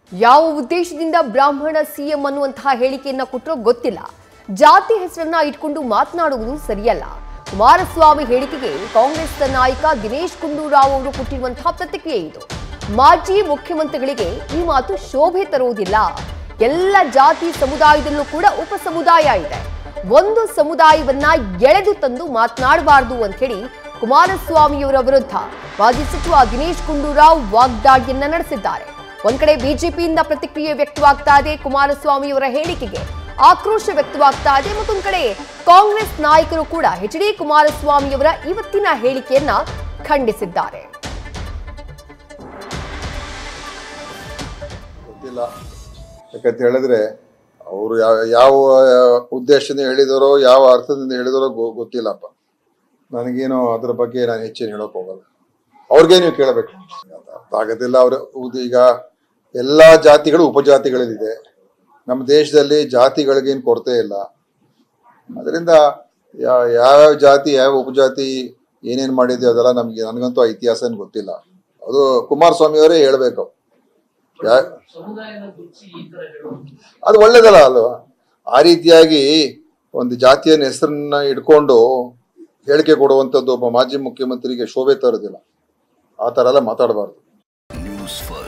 ಯಾವ ಉದ್ದೇಶದಿಂದ ಬ್ರಾಹ್ಮಣ ಸಿಎಂ ಅನ್ನುವಂತಹ ಹೇಳಿಕೆಯನ್ನ ಕೊಟ್ಟರೋ ಗೊತ್ತಿಲ್ಲ ಜಾತಿ ಹೆಸರನ್ನ ಇಟ್ಕೊಂಡು ಮಾತನಾಡುವುದು ಸರಿಯಲ್ಲ ಕುಮಾರಸ್ವಾಮಿ ಹೇಳಿಕೆಗೆ ಕಾಂಗ್ರೆಸ್ ನಾಯಕ ದಿನೇಶ್ ಗುಂಡೂರಾವ್ ಅವರು ಕೊಟ್ಟಿರುವಂತಹ ಪ್ರತಿಕ್ರಿಯೆ ಇದು ಮಾಜಿ ಮುಖ್ಯಮಂತ್ರಿಗಳಿಗೆ ಈ ಮಾತು ಶೋಭೆ ತರುವುದಿಲ್ಲ ಎಲ್ಲ ಜಾತಿ ಸಮುದಾಯದಲ್ಲೂ ಕೂಡ ಉಪ ಸಮುದಾಯ ಇದೆ ಒಂದು ಸಮುದಾಯವನ್ನ ಎಳೆದು ತಂದು ಮಾತನಾಡಬಾರದು ಅಂತ ಹೇಳಿ ಕುಮಾರಸ್ವಾಮಿಯವರ ವಿರುದ್ಧ ಮಾಜಿ ಸಚಿವ ದಿನೇಶ್ ಗುಂಡೂರಾವ್ ವಾಗ್ದಾಳಿಯನ್ನ ನಡೆಸಿದ್ದಾರೆ ಒಂದ್ ಕಡೆ ಬಿಜೆಪಿಯಿಂದ ಪ್ರತಿಕ್ರಿಯೆ ವ್ಯಕ್ತವಾಗ್ತಾ ಇದೆ ಕುಮಾರಸ್ವಾಮಿಯವರ ಹೇಳಿಕೆಗೆ ಆಕ್ರೋಶ ವ್ಯಕ್ತವಾಗ್ತಾ ಇದೆ ಮತ್ತೊಂದ್ ಕಡೆ ಕಾಂಗ್ರೆಸ್ ನಾಯಕರು ಕೂಡ ಎಚ್ ಡಿ ಕುಮಾರಸ್ವಾಮಿಯವರ ಇವತ್ತಿನ ಹೇಳಿಕೆಯನ್ನ ಖಂಡಿಸಿದ್ದಾರೆ ಗೊತ್ತಿಲ್ಲ ಯಾಕಂತ ಹೇಳಿದ್ರೆ ಅವರು ಯಾವ ಯಾವ ಉದ್ದೇಶದಿಂದ ಹೇಳಿದಾರೋ ಯಾವ ಅರ್ಥದಿಂದ ಹೇಳಿದಾರೋ ಗೊ- ಗೊತ್ತಿಲ್ಲಪ್ಪ ನನಗೇನು ಅದ್ರ ಬಗ್ಗೆ ನಾನು ಹೆಚ್ಚೇನು ಹೇಳೋಕೆ ಹೋಗಲ್ಲ ಅವ್ರಿಗೆ ನೀವು ಕೇಳಬೇಕು ಅರ್ಥ ಆಗೋದಿಲ್ಲ ಅವ್ರ ಉದ್- ಈಗ ಎಲ್ಲ ಜಾತಿಗಳು ಉಪಜಾತಿಗಳಲ್ಲಿದೆ ನಮ್ಮ ದೇಶದಲ್ಲಿ ಜಾತಿಗಳಿಗೇನು ಕೊರತೆ ಇಲ್ಲ ಅದರಿಂದ ಯಾ- ಯಾವ್ಯಾವ ಜಾತಿ ಯಾವ ಉಪಜಾತಿ ಏನೇನು ಮಾಡಿದೆ ಅದೆಲ್ಲ ನಮಗೆ ನನಗಂತೂ ಆ ಇತಿಹಾಸ ಏನ್ ಗೊತ್ತಿಲ್ಲ ಅದು ಕುಮಾರಸ್ವಾಮಿ ಅವರೇ ಹೇಳ್ಬೇಕು ಯಾ ಸಮುದಾಯನ ಗುರುತಿಸಿ ಈ ತರ ಹೇಳೋದು ಅದು ಒಳ್ಳೇದಲ್ಲ ಅಲ್ವಾ ಆ ರೀತಿಯಾಗಿ ಒಂದು ಜಾತಿಯ ಹೆಸರನ್ನ ಇಟ್ಕೊಂಡು ಹೇಳಿಕೆ ಕೊಡುವಂಥದ್ದು ಒಬ್ಬ ಮಾಜಿ ಮುಖ್ಯಮಂತ್ರಿಗೆ ಶೋಭೆ ತರೋದಿಲ್ಲ ಆ ಥರ ಎಲ್ಲ ಮಾತಾಡಬಾರ್ದು ನ್ಯೂಸ್ ಫಸ್ಟ್